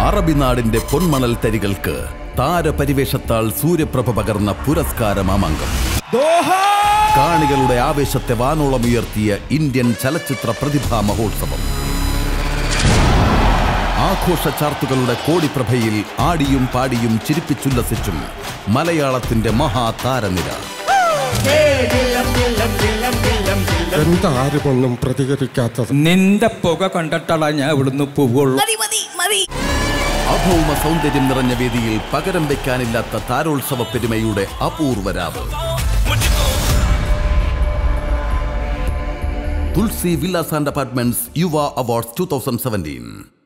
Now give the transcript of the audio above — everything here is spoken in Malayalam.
അറബിനാടിന്റെ പൊന്മണൽ തരികൾക്ക് താരപരിവേഷത്താൽ സൂര്യപ്രഭ പകർന്ന പുരസ്കാര മാമാങ്കം കാണികളുടെ ആവേശത്തെ വാനോളമുയർത്തിയ ഇന്ത്യൻ ചലച്ചിത്ര പ്രതിഭാ മഹോത്സവം ആഘോഷ ചാർത്തുകളുടെ കോടിപ്രഭയിൽ ആടിയും പാടിയും ചിരിപ്പിച്ചുല്ലസിച്ചും മലയാളത്തിന്റെ മഹാതാരനിര എന്താരും ഒന്നും പ്രതികരിക്കാത്തത് നിന്റെ പുക കണ്ടിട്ടാണ് ഞാൻ ഇവിടുന്ന് പോവുള്ളൂ മതി മതി മതി അഭൗമ സൗന്ദര്യം നിറഞ്ഞ വേദിയിൽ പകരം വെക്കാനില്ലാത്ത താരോത്സവ പെരുമയുടെ അപൂർവരാവ് Tulsi villas and apartments Yuva awards two thousand seventeen